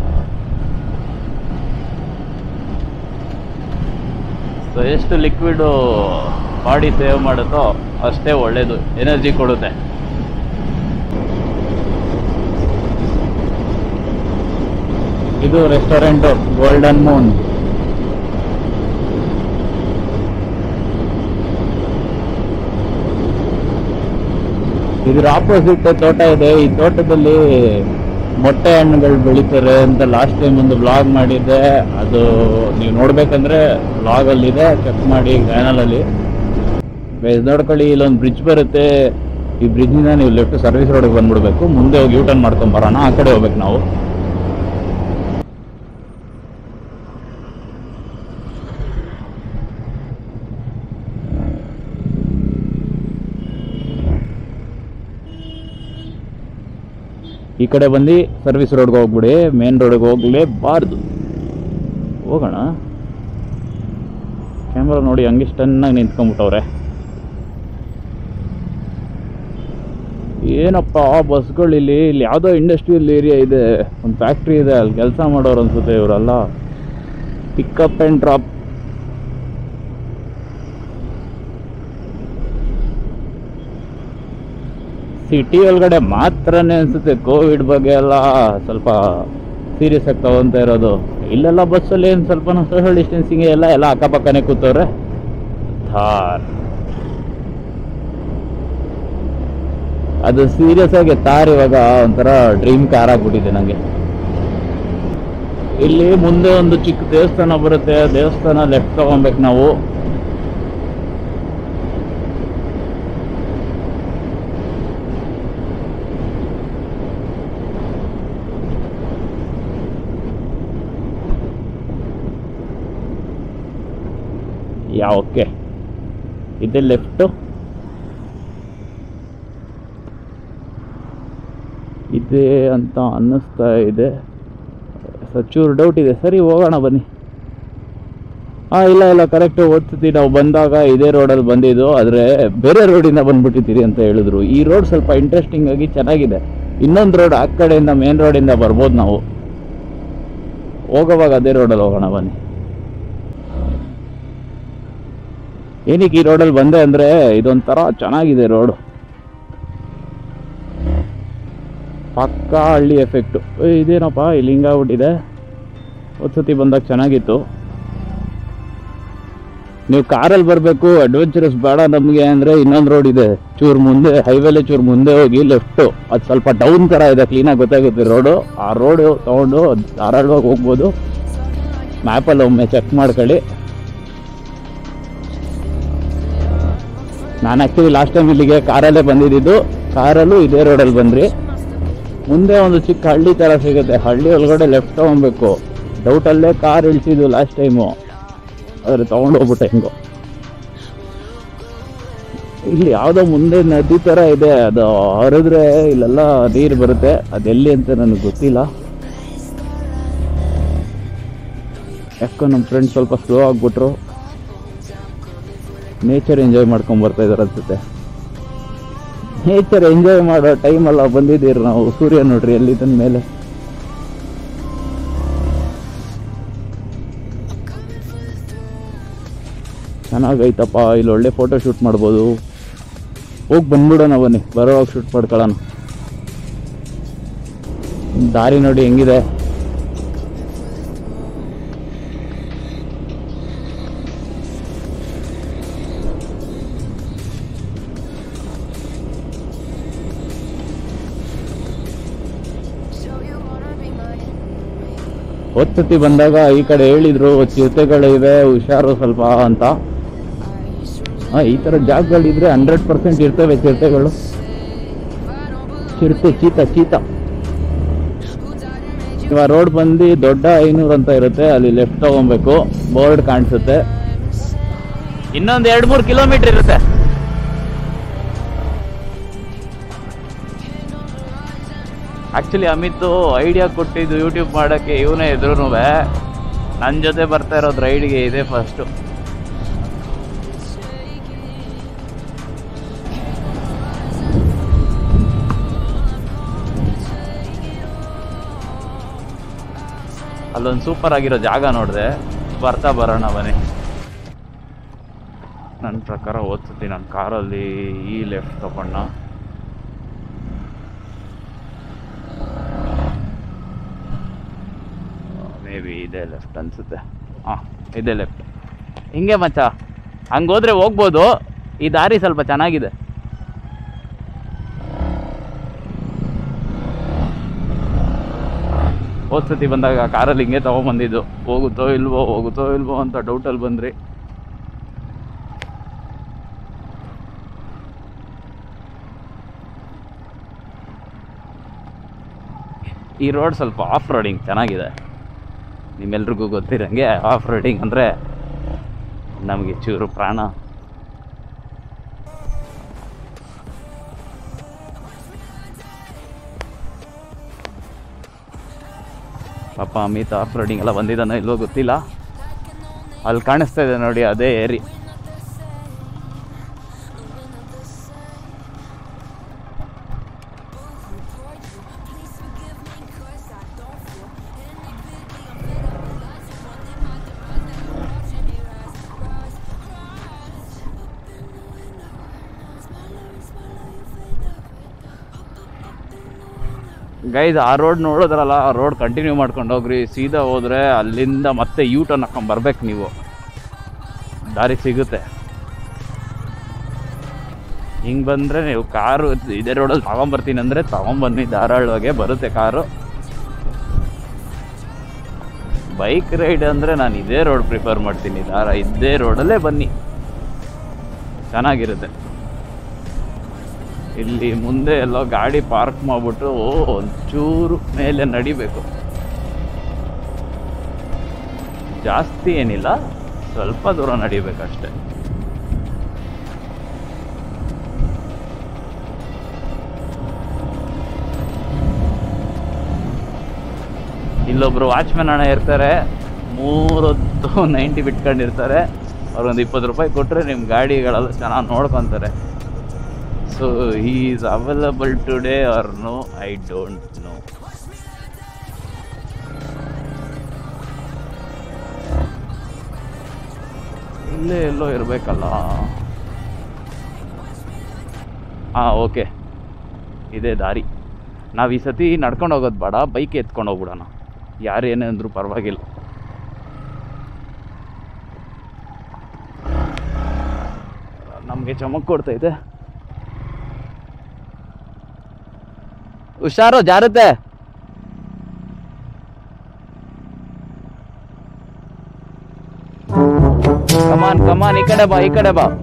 ಸೊ ಎಷ್ಟು ಲಿಕ್ವಿಡು ಬಾಡಿ ಸೇವ್ ಮಾಡುತ್ತೋ ಅಷ್ಟೇ ಒಳ್ಳೇದು ಎನರ್ಜಿ ಕೊಡುತ್ತೆ ಇದು ರೆಸ್ಟೋರೆಂಟು ಗೋಲ್ಡನ್ ಮೂನ್ ಇದ್ರ ಆಪೋಸಿಟ್ ತೋಟ ಇದೆ ಈ ತೋಟದಲ್ಲಿ ಮೊಟ್ಟೆ ಹಣ್ಣುಗಳು ಬೆಳೀತಾರೆ ಅಂತ ಲಾಸ್ಟ್ ಟೈಮ್ ಒಂದು ಬ್ಲಾಗ್ ಮಾಡಿದ್ದೆ ಅದು ನೀವು ನೋಡ್ಬೇಕಂದ್ರೆ ಬ್ಲಾಗ್ ಅಲ್ಲಿ ಇದೆ ಚೆಕ್ ಮಾಡಿ ಚಾನಲ್ ಅಲ್ಲಿ ಗೈಸ್ ನೋಡ್ಕೊಳ್ಳಿ ಇಲ್ಲೊಂದು ಬ್ರಿಡ್ಜ್ ಬರುತ್ತೆ ಈ ಬ್ರಿಡ್ಜಿಂದ ನೀವು ಲೆಫ್ಟ್ ಸರ್ವಿಸ್ ರೋಡ್ಗೆ ಬಂದ್ಬಿಡ್ಬೇಕು ಮುಂದೆ ಹೋಗಿ ಯೂಟರ್ನ್ ಮಾಡ್ಕೊಂಡ್ ಬರೋಣ ಆ ಕಡೆ ಹೋಗ್ಬೇಕು ನಾವು ಈ ಕಡೆ ಬಂದು ಸರ್ವಿಸ್ ರೋಡ್ಗೆ ಹೋಗ್ಬಿಡಿ ಮೇನ್ ರೋಡ್ಗೆ ಹೋಗ್ಲೇಬಾರ್ದು ಹೋಗೋಣ ಕ್ಯಾಮ್ರಾ ನೋಡಿ ಹಂಗೆ ಚೆನ್ನಾಗಿ ನಿಂತ್ಕೊಂಡ್ಬಿಟ್ಟವ್ರೆ ಏನಪ್ಪ ಬಸ್ಗಳು ಇಲ್ಲಿ ಇಲ್ಲಿ ಯಾವುದೋ ಇಂಡಸ್ಟ್ರಿಯಲ್ ಏರಿಯಾ ಇದೆ ಒಂದು ಫ್ಯಾಕ್ಟ್ರಿ ಇದೆ ಅಲ್ಲಿ ಕೆಲಸ ಮಾಡೋರು ಅನ್ಸುತ್ತೆ ಇವರೆಲ್ಲ ಪಿಕಪ್ ಆ್ಯಂಡ್ ಡ್ರಾಪ್ ಸಿಟಿ ಒಳಗಡೆ ಮಾತ್ರನೇ ಅನ್ಸುತ್ತೆ ಕೋವಿಡ್ ಬಗ್ಗೆ ಎಲ್ಲ ಸ್ವಲ್ಪ ಸೀರಿಯಸ್ ಆಗಿ ತಗೊಂತ ಇರೋದು ಇಲ್ಲೆಲ್ಲ ಬಸ್ಸಲ್ಲಿ ಏನು ಸ್ವಲ್ಪ ಸೋಷಿಯಲ್ ಡಿಸ್ಟೆನ್ಸಿಂಗ್ ಎಲ್ಲ ಎಲ್ಲ ಅಕ್ಕಪಕ್ಕನೇ ಕೂತವ್ರೆ ಥಾರ್ ಅದು ಸೀರಿಯಸ್ ಆಗಿ ತಾರ್ ಇವಾಗ ಒಂಥರ ಡ್ರೀಮ್ ಕಾರ್ ಆಗ್ಬಿಟ್ಟಿದೆ ನನಗೆ ಇಲ್ಲಿ ಮುಂದೆ ಒಂದು ಚಿಕ್ಕ ದೇವಸ್ಥಾನ ಬರುತ್ತೆ ದೇವಸ್ಥಾನ ಲೆಫ್ಟ್ ತಗೊಬೇಕು ನಾವು ಯಾ ಓಕೆ ಇದೆ ಲೆಫ್ಟು ಇದೆ ಅಂತ ಅನ್ನಿಸ್ತಾ ಇದೆ ಸಚೂರು ಡೌಟ್ ಇದೆ ಸರಿ ಹೋಗೋಣ ಬನ್ನಿ ಹಾಂ ಇಲ್ಲ ಇಲ್ಲ ಕರೆಕ್ಟ್ ಓದ್ತೀವಿ ನಾವು ಬಂದಾಗ ಇದೇ ರೋಡಲ್ಲಿ ಬಂದಿದ್ದು ಆದರೆ ಬೇರೆ ರೋಡಿಂದ ಬಂದ್ಬಿಟ್ಟಿದ್ದೀರಿ ಅಂತ ಹೇಳಿದ್ರು ಈ ರೋಡ್ ಸ್ವಲ್ಪ ಇಂಟ್ರೆಸ್ಟಿಂಗ್ ಆಗಿ ಚೆನ್ನಾಗಿದೆ ಇನ್ನೊಂದು ರೋಡ್ ಆ ಕಡೆಯಿಂದ ಮೇನ್ ರೋಡಿಂದ ಬರ್ಬೋದು ನಾವು ಹೋಗೋವಾಗ ಅದೇ ರೋಡಲ್ಲಿ ಹೋಗೋಣ ಬನ್ನಿ ಏನಕ್ಕೆ ಈ ರೋಡಲ್ಲಿ ಬಂದೆ ಅಂದರೆ ಇದೊಂಥರ ಚೆನ್ನಾಗಿದೆ ರೋಡು ಪಕ್ಕಾ ಹಳ್ಳಿ ಎಫೆಕ್ಟು ಇದೇನಪ್ಪ ಇಲ್ಲಿ ಹಿಂಗಾಗ್ಬಿಟ್ಟಿದೆ ಸತಿ ಬಂದಾಗ ಚೆನ್ನಾಗಿತ್ತು ನೀವು ಕಾರಲ್ಲಿ ಬರಬೇಕು ಅಡ್ವೆಂಚರಸ್ ಬೇಡ ನಮಗೆ ಅಂದರೆ ಇನ್ನೊಂದು ರೋಡ್ ಇದೆ ಚೂರು ಮುಂದೆ ಹೈವೇಲೆ ಚೂರು ಮುಂದೆ ಹೋಗಿ ಲೆಫ್ಟು ಅದು ಸ್ವಲ್ಪ ಡೌನ್ ಥರ ಇದೆ ಕ್ಲೀನಾಗಿ ಗೊತ್ತಾಗುತ್ತೆ ರೋಡು ಆ ರೋಡು ತೊಗೊಂಡು ಧಾರಾಳವಾಗಿ ಹೋಗ್ಬೋದು ಮ್ಯಾಪಲ್ಲಿ ಒಮ್ಮೆ ಚೆಕ್ ಮಾಡ್ಕೊಳ್ಳಿ ನಾನು ಆ್ಯಕ್ಚುಲಿ ಲಾಸ್ಟ್ ಟೈಮ್ ಇಲ್ಲಿಗೆ ಕಾರಲ್ಲೇ ಬಂದಿದ್ದು ಕಾರಲ್ಲೂ ಇದೇ ರೋಡಲ್ಲಿ ಬಂದ್ರಿ ಮುಂದೆ ಒಂದು ಚಿಕ್ಕ ಹಳ್ಳಿ ಥರ ಸಿಗುತ್ತೆ ಹಳ್ಳಿ ಒಳಗಡೆ ಲೆಫ್ಟ್ ತೊಗೊಬೇಕು ಡೌಟಲ್ಲೇ ಕಾರ್ ಇಳಿಸಿದ್ದು ಲಾಸ್ಟ್ ಟೈಮು ಆದರೆ ತೊಗೊಂಡು ಹೋಗ್ಬಿಟ್ಟೆ ಹೆಂಗೋ ಇಲ್ಲಿ ಯಾವುದೋ ಮುಂದೆ ನದಿ ಥರ ಇದೆ ಅದು ಹರಿದ್ರೆ ಇಲ್ಲೆಲ್ಲ ನೀರು ಬರುತ್ತೆ ಅದೆಲ್ಲಿ ಅಂತ ನನಗೆ ಗೊತ್ತಿಲ್ಲ ಯಾಕೋ ನಮ್ಮ ಫ್ರೆಂಡ್ ಸ್ವಲ್ಪ ಸ್ಲೋ ಆಗಿಬಿಟ್ರು ನೇಚರ್ ಎಂಜಾಯ್ ಮಾಡ್ಕೊಂಡ್ ಬರ್ತಾ ಇದಾರೆ ಅನ್ಸುತ್ತೆ ನೇಚರ್ ಎಂಜಾಯ್ ಮಾಡೋ ಟೈಮಲ್ಲ ಬಂದಿದ್ದೀರಿ ನಾವು ಸೂರ್ಯ ನೋಡ್ರಿ ಎಲ್ಲಿದ್ದ ಮೇಲೆ ಚೆನ್ನಾಗೈತಪ್ಪ ಇಲ್ಲಿ ಒಳ್ಳೆ ಫೋಟೋ ಶೂಟ್ ಮಾಡ್ಬೋದು ಹೋಗಿ ಬಂದ್ಬಿಡೋಣ ಬನ್ನಿ ಬರೋವಾಗ ಶೂಟ್ ಮಾಡ್ಕೊಳ್ಳೋಣ ದಾರಿ ನೋಡಿ ಹೆಂಗಿದೆ ಹೊತ್ತತಿ ಬಂದಾಗ ಈ ಕಡೆ ಹೇಳಿದ್ರು ಚಿರತೆಗಳಿವೆ ಹುಷಾರು ಸ್ವಲ್ಪ ಅಂತ ಹಾ ಈ ತರ ಜಾಗಗಳಿದ್ರೆ ಹಂಡ್ರೆಡ್ ಪರ್ಸೆಂಟ್ ಇರ್ತವೆ ಚಿರತೆಗಳು ಚಿರತೆ ಚೀತ ಚೀತ ಇವಾಗ ರೋಡ್ ಬಂದು ದೊಡ್ಡ ಐನೂರು ಅಂತ ಇರುತ್ತೆ ಅಲ್ಲಿ ಲೆಫ್ಟ್ ತಗೊಬೇಕು ಬೋರ್ಡ್ ಕಾಣಿಸುತ್ತೆ ಇನ್ನೊಂದು ಎರಡು ಮೂರು ಕಿಲೋಮೀಟರ್ ಇರುತ್ತೆ ಆಕ್ಚುಲಿ ಅಮಿತ್ ಐಡಿಯಾ ಕೊಟ್ಟಿದ್ದು ಯೂಟ್ಯೂಬ್ ಮಾಡೋಕ್ಕೆ ಇವನೇ ಇದ್ರು ನನ್ನ ಜೊತೆ ಬರ್ತಾ ಇರೋದು ರೈಡ್ಗೆ ಇದೆ ಫಸ್ಟು ಅಲ್ಲೊಂದು ಸೂಪರ್ ಆಗಿರೋ ಜಾಗ ನೋಡಿದೆ ಬರ್ತಾ ಬರೋಣ ಬನ್ನಿ ನನ್ನ ಪ್ರಕಾರ ಓದ್ಸುತ್ತೀನಿ ನನ್ನ ಕಾರಲ್ಲಿ ಈ ಲೆಫ್ಟ್ ತಗೊಂಡ ಮೇ ಬಿ ಇದೇ ಲೆಫ್ಟ್ ಅನ್ಸುತ್ತೆ ಹಾಂ ಇದೇ ಲೆಫ್ಟ್ ಹಿಂಗೆ ಮಚ್ಚ ಹಂಗೆ ಹೋದ್ರೆ ಹೋಗ್ಬೋದು ಈ ದಾರಿ ಸ್ವಲ್ಪ ಚೆನ್ನಾಗಿದೆ ಹೋದ್ ಸತಿ ಬಂದಾಗ ಕಾರಲ್ಲಿ ಹಿಂಗೆ ತಗೊಂಬಂದಿದ್ದು ಹೋಗುತ್ತೋ ಇಲ್ವೋ ಹೋಗುತ್ತೋ ಇಲ್ವೋ ಅಂತ ಡೌಟಲ್ಲಿ ಬಂದ್ರಿ ಈ ರೋಡ್ ಸ್ವಲ್ಪ ಆಫ್ ರೋಡಿಂಗ್ ಚೆನ್ನಾಗಿದೆ ನಿಮ್ಮೆಲ್ರಿಗೂ ಗೊತ್ತಿರಂಗೆ ಆಫ್ ರೋಡಿಂಗ್ ಅಂದರೆ ನಮಗೆ ಚೂರು ಪ್ರಾಣ ಪಾಪ ಅಮಿತ್ ಆಫ್ ರೋಡಿಂಗ್ ಎಲ್ಲ ಬಂದಿದ್ದಾನೋ ಇಲ್ವೋ ಗೊತ್ತಿಲ್ಲ ಅಲ್ಲಿ ಕಾಣಿಸ್ತಾ ಇದೆ ನೋಡಿ ಅದೇ ಏರಿ ಗೈಸ್ ಆ ರೋಡ್ ನೋಡಿದ್ರಲ್ಲ ಆ ರೋಡ್ ಕಂಟಿನ್ಯೂ ಮಾಡ್ಕೊಂಡು ಹೋಗ್ರಿ ಸೀದಾ ಹೋದ್ರೆ ಅಲ್ಲಿಂದ ಮತ್ತೆ ಯೂ ಟರ್ನ್ ಹಾಕೊಂಡ್ ಬರ್ಬೇಕು ನೀವು ದಾರಿ ಸಿಗುತ್ತೆ ಹಿಂಗೆ ಬಂದರೆ ನೀವು ಕಾರು ಇದೇ ರೋಡಲ್ಲಿ ತಗೊಂಬರ್ತೀನಿ ಅಂದರೆ ತಗೊಂಬನ್ನಿ ಧಾರಾಳವಾಗೆ ಬರುತ್ತೆ ಕಾರು ಬೈಕ್ ರೈಡ್ ಅಂದರೆ ನಾನು ಇದೇ ರೋಡ್ ಪ್ರಿಫರ್ ಮಾಡ್ತೀನಿ ದಾರ ಇದೇ ರೋಡಲ್ಲೇ ಬನ್ನಿ ಚೆನ್ನಾಗಿರುತ್ತೆ ಇಲ್ಲಿ ಮುಂದೆ ಎಲ್ಲೋ ಗಾಡಿ ಪಾರ್ಕ್ ಮಾಡ್ಬಿಟ್ಟು ಒಂಚೂರು ಮೇಲೆ ನಡಿಬೇಕು ಜಾಸ್ತಿ ಏನಿಲ್ಲ ಸ್ವಲ್ಪ ದೂರ ನಡಿಬೇಕಷ್ಟೆ ಇಲ್ಲೊಬ್ರು ವಾಚ್ಮೆನ್ ಅಣ್ಣ ಇರ್ತಾರೆ ಮೂರೊತ್ತು ನೈಂಟಿ ಬಿಟ್ಕೊಂಡಿರ್ತಾರೆ ಅವ್ರೊಂದು ಇಪ್ಪತ್ತು ರೂಪಾಯಿ ಕೊಟ್ಟರೆ ನಿಮ್ಮ ಗಾಡಿಗಳೆಲ್ಲ ಚೆನ್ನಾಗಿ ನೋಡ್ಕೊತಾರೆ so he is available today or no I don't know ಇಲ್ಲೇ ಎಲ್ಲೋ ಇರಬೇಕಲ್ಲ ಹಾಂ ಓಕೆ ಇದೇ ದಾರಿ ನಾವು ಈ ಸತಿ ನಡ್ಕೊಂಡು ಹೋಗೋದು ಬೇಡ ಬೈಕ್ ಎತ್ಕೊಂಡು ಹೋಗ್ಬಿಡೋಣ ಯಾರು ಏನೇ ಅಂದರೂ ಪರವಾಗಿಲ್ಲ ನಮಗೆ ಚಮಕ್ ಕೊಡ್ತೈತೆ ಹುಷಾರು ಜಾರುತ್ತೆ ಕಮಾನ್ ಕಮಾನ್ ಈ ಕಡೆ ಬಾ ಈ ಕಡೆ ಬಾ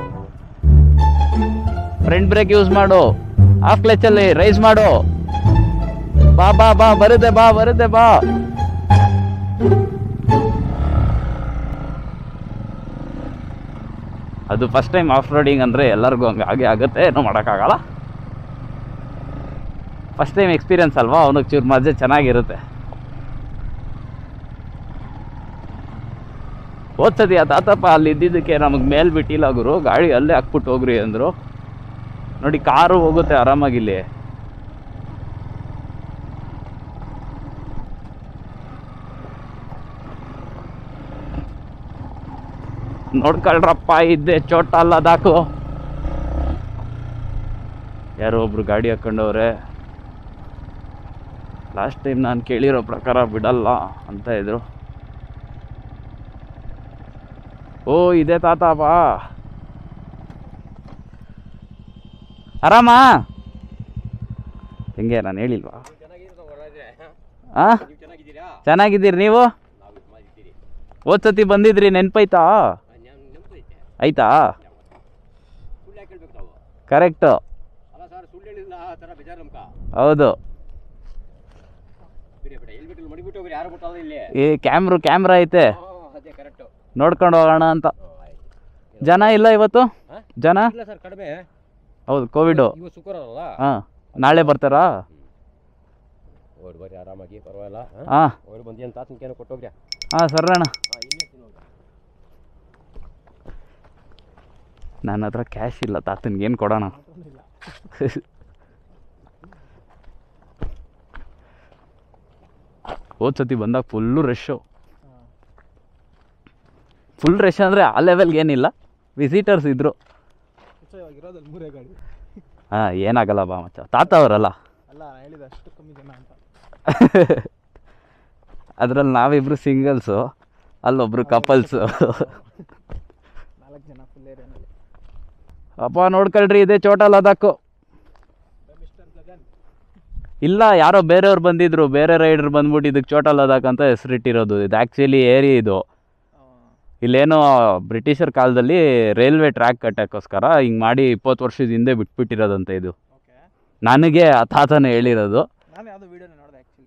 ಫ್ರಂಟ್ ಬ್ರೇಕ್ ಯೂಸ್ ಮಾಡು ಹಾಫ್ ಕ್ಲಚ್ ಅಲ್ಲಿ ರೈಸ್ ಮಾಡು ಬಾ ಬಾ ಬಾ ಬರುತ್ತೆ ಬಾ ಬರುತ್ತೆ ಬಾ ಅದು ಫಸ್ಟ್ ಟೈಮ್ ಆಫ್ ರೋಡಿಂಗ್ ಅಂದರೆ ಎಲ್ಲರಿಗೂ ಹಂಗೆ ಹಾಗೆ ಆಗುತ್ತೆ ಏನೂ ಮಾಡೋಕ್ಕಾಗಲ್ಲ ಫಸ್ಟ್ ಟೈಮ್ ಎಕ್ಸ್ಪೀರಿಯನ್ಸ್ ಅಲ್ವಾ ಅವನಿಗೆ ಚೂರು ಮಜೆ ಚೆನ್ನಾಗಿರುತ್ತೆ ಓದ್ಸತಿ ಆ ತಾತಪ್ಪ ಅಲ್ಲಿ ಇದ್ದಿದ್ದಕ್ಕೆ ನಮಗೆ ಮೇಲ್ ಬಿಟ್ಟಿಲ್ಲ ಗುರು ಗಾಡಿ ಅಲ್ಲೇ ಹಾಕ್ಬಿಟ್ಟು ಹೋಗ್ರಿ ಅಂದರು ನೋಡಿ ಕಾರು ಹೋಗುತ್ತೆ ಆರಾಮಾಗಿ ಇಲ್ಲಿ ನೋಡ್ಕೊಳ್ರಪ್ಪ ಇದ್ದೆ ಚೋಟ ಅಲ್ಲ ದಾಕು ಯಾರೋ ಒಬ್ರು ಗಾಡಿ ಹಾಕೊಂಡವ್ರೆ ಲಾಸ್ಟ್ ಟೈಮ್ ನಾನು ಕೇಳಿರೋ ಪ್ರಕಾರ ಬಿಡಲ್ಲ ಅಂತ ಇದ್ರು ಓ ಇದೆ ತಾತ ಬಾ ಆರಾಮಾ ಹೆಂಗೆ ನಾನು ಹೇಳಿಲ್ವಾ ಆ ನೀವು ಚೆನ್ನಾಗಿದ್ದೀರಾ ಚೆನ್ನಾಗಿದ್ದೀರಿ ನೀವು ನಾವು ಇದು ಮಾಡಿದ್ದೀರಿ ಹೋದ್ ಸತಿ ಬಂದಿದ್ರಿ ನೆನ್ಪೈತಾ ನೆನಪೈತೆ ಆಯ್ತಾ ಸುಳ್ಳು ಯಾಕೆ ಹೇಳ್ಬೇಕು ನಾವು ಕರೆಕ್ಟು ಅಲ್ಲ ಸರ್ ಸುಳ್ಳು ಹೇಳಿಲ್ಲ ಆ ಥರ ಬೇಜಾರು ನಮ್ಕ ಹೌದು ಬಿಡಿ ಬಿಡಿ ಎಲ್ಲಿ ಬಿಟ್ಟು ಮಡಿಬಿಟ್ಟು ಹೋಗ್ರಿ ಯಾರು ಬಿಟ್ಟಲ್ಲ ಇಲ್ಲಿ ಈ ಕ್ಯಾಮ್ರು ಕ್ಯಾಮ್ರಾ ಐತೆ ಹಾ, ಅದೇ ಕರೆಕ್ಟು ನೋಡ್ಕೊಂಡು ಹೋಗೋಣ ಅಂತ ಜನ ಇಲ್ಲ ಇವತ್ತು ಹಾ? ಜನ ಇಲ್ಲ ಸರ್ ಕಡಿಮೆ ಹೌದು ಕೋವಿಡು ಇವತ್ತು ಶುಕ್ರವಾರ ಅಲ್ಲ ಹಾಂ ನಾಳೆ ಬರ್ತಾರಾ ಓಡಿ ಬರ್ರಿ ಆರಾಮಾಗಿ ಪರವಾಗಿಲ್ಲ ಹಾಂ ಅವ್ರು ಬಂದು ಏನು ತಾತನಿಗೇನೋ ಕೊಟ್ಟೋಗ್ರಿ ಹಾಂ ಸರ್ರಣ್ಣ ಹಾಂ ಇನ್ನೇ ತಿನ್ನೋಗ್ರಿ ನನ್ನ ಹತ್ರ ಕ್ಯಾಶ್ ಇಲ್ಲ ತಾತನ್ಗೆ ಏನು ಕೊಡೋಣ ಹೋದ್ ಸತಿ ಬಂದಾಗ ಫುಲ್ಲು ರಶ್ಶು ಫುಲ್ ರಶ್ ಅಂದರೆ ಆ ಲೆವೆಲ್ಗೆ ಏನಿಲ್ಲ ವಿಸಿಟರ್ಸ್ ಇದ್ದರು ಇರೋದಲ್ಲಿ ಮೂರೇ ಗಾಡಿ ಹಾಂ ಏನಾಗಲ್ಲ ಬಾ ಮಚ್ಚ ತಾತ ಅವರಲ್ಲ ಅಲ್ಲ ನಾನು ಹೇಳಿದ ಅಷ್ಟು ಕಮ್ಮಿ ಜನ ಅಂತ ಅದ್ರಲ್ಲಿ ನಾವಿಬ್ರು ಸಿಂಗಲ್ಸು ಅಲ್ಲೊಬ್ರು ಕಪಲ್ಸು ನಾಲ್ಕು ಜನ ಫುಲ್ ಏರಿಯಾನಲ್ಲಿ ಅಪ್ಪ ನೋಡ್ಕೊಳ್ರಿ ಇದೇ ಚೋಟ ಲದಾಖು ಮಿಸ್ಟರ್ ಗಗನ್ ಇಲ್ಲ ಯಾರೋ ಬೇರೆಯವ್ರು ಬಂದಿದ್ರು ಬೇರೆ ರೈಡರ್ ಬಂದ್ಬಿಟ್ಟು ಇದಕ್ಕೆ ಚೋಟ ಲದಾಖ್ ಅಂತ ಹೆಸರಿಟ್ಟಿರೋದು ಇದು ಆ್ಯಕ್ಚುಲಿ ಏರಿ ಇದು ಇಲ್ಲೇನೋ ಬ್ರಿಟಿಷರ್ ಕಾಲದಲ್ಲಿ ರೈಲ್ವೆ ಟ್ರ್ಯಾಕ್ ಕಟ್ಟೋಕ್ಕೋಸ್ಕರ ಹಿಂಗೆ ಮಾಡಿ ಇಪ್ಪತ್ತು ವರ್ಷದ ಹಿಂದೆ ಬಿಟ್ಬಿಟ್ಟಿರೋದಂತೆ ಇದು ಓಕೆ ನನಗೆ ಆ ತಾತನೇ ಹೇಳಿರೋದು ನಾನು ಯಾವುದೋ ವೀಡಿಯೋನ ನೋಡಿದೆ ಆ್ಯಕ್ಚುಲಿ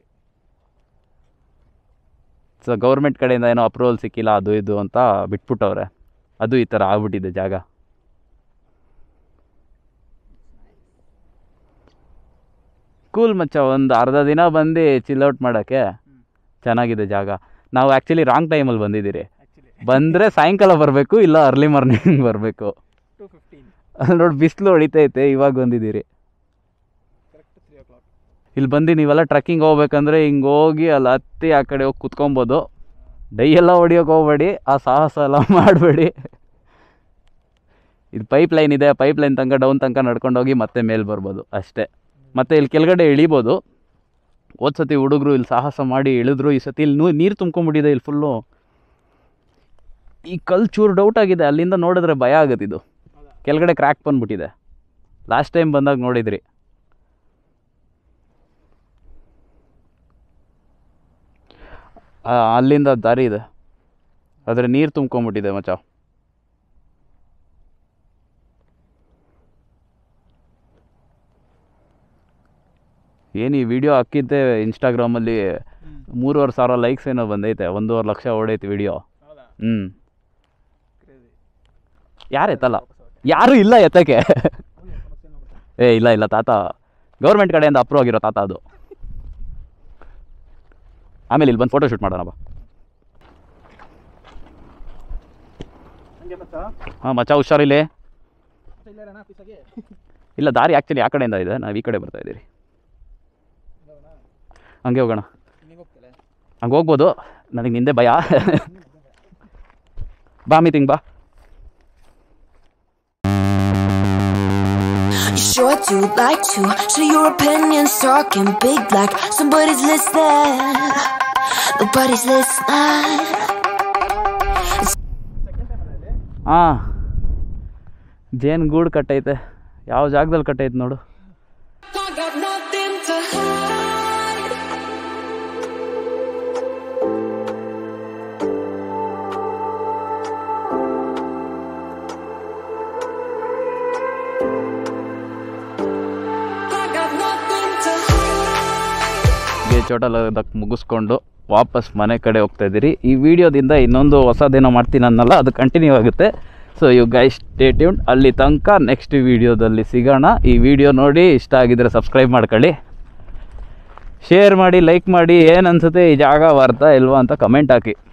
ಸೊ ಗೌರ್ಮೆಂಟ್ ಕಡೆಯಿಂದ ಏನೋ ಅಪ್ರೂವಲ್ ಸಿಕ್ಕಿಲ್ಲ ಅದು ಇದು ಅಂತ ಬಿಟ್ಬಿಟ್ಟವ್ರೆ ಅದು ಈ ಥರ ಆಗ್ಬಿಟ್ಟಿದೆ ಜಾಗ ಕೂಲ್ ಮಚ್ಚ ಒಂದು ಅರ್ಧ ದಿನ ಬಂದು ಚಿಲ್ಔಟ್ ಮಾಡೋಕ್ಕೆ ಚೆನ್ನಾಗಿದೆ ಜಾಗ ನಾವು ಆ್ಯಕ್ಚುಲಿ ರಾಂಗ್ ಟೈಮಲ್ಲಿ ಬಂದಿದ್ದೀರಿ ಆ್ಯಕ್ಚುಲಿ ಬಂದರೆ ಸಾಯಂಕಾಲ ಬರಬೇಕು ಇಲ್ಲ ಅರ್ಲಿ ಮಾರ್ನಿಂಗ್ ಬರಬೇಕು ಟು ಫಿಫ್ಟೀನ್ ಅಲ್ಲಿ ನೋಡಿ ಬಿಸಿಲು ಹೊಡಿತೈತೆ ಇವಾಗ ಬಂದಿದ್ದೀರಿ ಕರೆಕ್ಟ್ ತ್ರೀ ಓ ಕ್ಲಾಕ್ ಇಲ್ಲಿ ಬಂದು ನೀವೆಲ್ಲ ಟ್ರಕ್ಕಿಂಗ್ ಹೋಗ್ಬೇಕಂದ್ರೆ ಹಿಂಗೆ ಹೋಗಿ ಅಲ್ಲಿ ಹತ್ತಿ ಆ ಕಡೆ ಹೋಗಿ ಕುತ್ಕೊಬೋದು ಡೈ ಎಲ್ಲ ಹೊಡಿಯೋಕೆ ಹೋಗ್ಬೇಡಿ ಆ ಸಾಹಸ ಎಲ್ಲ ಮಾಡಬೇಡಿ ಇದು ಪೈಪ್ ಲೈನ್ ಇದೆ ಪೈಪ್ ಲೈನ್ ತನಕ ಡೌನ್ ತನಕ ನಡ್ಕೊಂಡು ಹೋಗಿ ಮತ್ತೆ ಮೇಲೆ ಬರ್ಬೋದು ಅಷ್ಟೇ ಮತ್ತು ಇಲ್ಲಿ ಕೆಳಗಡೆ ಇಳಿಬೋದು ಹೋದ ಸತಿ ಹುಡುಗರು ಇಲ್ಲಿ ಸಾಹಸ ಮಾಡಿ ಇಳಿದ್ರು ಈ ಸತಿ ಇಲ್ಲಿ ನೀರು ತುಂಬ್ಕೊಂಬಿಟ್ಟಿದೆ ಇಲ್ಲಿ ಫುಲ್ಲು ಈ ಕಲ್ಲು ಚೂರು ಡೌಟ್ ಆಗಿದೆ ಅಲ್ಲಿಂದ ನೋಡಿದ್ರೆ ಭಯ ಆಗುತ್ತೆ ಇದು ಹೌದಾ ಕೆಳಗಡೆ ಕ್ರ್ಯಾಕ್ ಬಂದ್ಬಿಟ್ಟಿದೆ ಲಾಸ್ಟ್ ಟೈಮ್ ಬಂದಾಗ ನೋಡಿದ್ರಿ ಆ, ಅಲ್ಲಿಂದ ದಾರಿ ಇದೆ ಆದರೆ ನೀರು ತುಂಬ್ಕೊಂಬಿಟ್ಟಿದೆ ಮಚ್ಚ ಏನು ಈ ವಿಡಿಯೋ ಹಾಕಿದ್ದೆ ಇನ್ಸ್ಟಾಗ್ರಾಮಲ್ಲಿ ಮೂರುವರೆ ಸಾವಿರ ಲೈಕ್ಸ್ ಏನೋ ಬಂದೈತೆ ಒಂದೂವರೆ ಲಕ್ಷ ಓಡೈತೆ ವಿಡಿಯೋ ಹೌದಾ ಹ್ಞೂ ಕ್ರೇಜಿ ಯಾರು ಎತ್ತಲ್ಲ ಯಾರೂ ಇಲ್ಲ ಎತ್ತಕ್ಕೆ ಏ ಇಲ್ಲ ಇಲ್ಲ ತಾತ ಗೌರ್ಮೆಂಟ್ ಕಡೆಯಿಂದ ಅಪ್ರೂವ್ ಆಗಿರೋ ತಾತ ಅದು ಆಮೇಲೆ ಇಲ್ಲಿ ಬಂದು ಫೋಟೋ ಶೂಟ್ ಮಾಡೋಣ ಬಾ ಹಂಗೆ ಮಚ್ಚ ಹಾಂ ಮಚ್ಚ ಹುಷಾರಿಲ್ಲಿ ಇಲ್ಲೇರಣ ಪೀಸಾಗೆ ಇಲ್ಲ ದಾರಿ ಆ್ಯಕ್ಚುಲಿ ಆ ಕಡೆಯಿಂದ ಇದೆ ನಾವು ಈ ಕಡೆ ಬರ್ತಾ ಇದ್ದೀರಿ ಹಂಗೆ ಹೋಗೋಣ ಹಿಂಗೆ ಹೋಗ್ತಲೆ ಹಂಗೆ ಹೋಗ್ಬೋದು ನನಗೆ ನಿಂದೆ ಭಯ ಬಾ ಮೀಟಿಂಗ್ ಬಾ You sure do like to share your opinions, talking big like somebody's listening. Nobody's listening. ಹಾಂ ಜೇನು ಗೂಡು ಕಟ್ಟೈತೆ ಯಾವ ಜಾಗದಲ್ಲಿ ಕಟ್ಟೈತೆ ನೋಡು I got nothing to hide. I got nothing to hide. ಗೆ ಚೋಟಲದಕ್ಕೆ ಮುಗಿಸ್ಕೊಂಡು ವಾಪಸ್ ಮನೆ ಕಡೆ ಹೋಗ್ತಾ ಇದ್ದೀರಿ ಈ ವಿಡಿಯೋದಿಂದ ಇನ್ನೊಂದು ಹೊಸದೇನೋ ಮಾಡ್ತೀನಿ ಅನ್ನಲ್ಲ ಅದು ಕಂಟಿನ್ಯೂ ಆಗುತ್ತೆ so you guys stay tuned ಅಲ್ಲಿ ತನಕ ನೆಕ್ಸ್ಟ್ ವಿಡಿಯೋದಲ್ಲಿ ಸಿಗೋಣ ಈ ವಿಡಿಯೋ ನೋಡಿ ಇಷ್ಟ ಆಗಿದ್ರೆ ಸಬ್ಸ್ಕ್ರೈಬ್ ಮಾಡ್ಕೊಳ್ಳಿ ಶೇರ್ ಮಾಡಿ ಲೈಕ್ ಮಾಡಿ ಏನು ಅನ್ಸುತ್ತೆ ಈ ಜಾಗ ವರ್ತಾ ಇಲ್ವಾ ಅಂತ ಕಮೆಂಟ್ ಹಾಕಿ